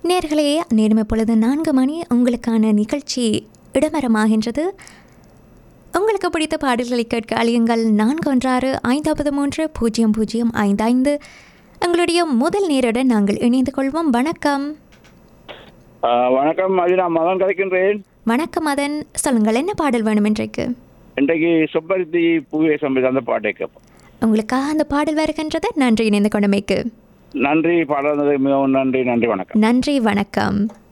நேர்களே நேரம் இப்பொழுது நான்கு மணி உங்களுக்கான நிகழ்ச்சி இடம்பெறமாகின்றது உங்களுக்கு பிடித்த பாடல்களை கேட்க அழியுங்கள் நான்கு ஒன்றாறு ஐந்தாவது மூன்று பூஜ்ஜியம் பூஜ்ஜியம் ஐந்து ஐந்து எங்களுடைய முதல் நேருடன் நாங்கள் இணைந்து கொள்வோம் வணக்கம் ஆ, வணக்கம் அது நான் மதன் கதைக்கின்றேன் வணக்கம் மதன் சொல்லுங்கள் என்ன பாடல் வேணும் இன்றைக்கு இன்றைக்கு சுப்பரித்தி பூவே சம்பத் அந்த பாட்டை கேட்போம் உங்களுக்காக அந்த பாடல் வருகின்றது நன்றி இணைந்து கொண்டமைக்கு நன்றி பாடுறது மிகவும் நன்றி நன்றி வணக்கம் நன்றி வணக்கம்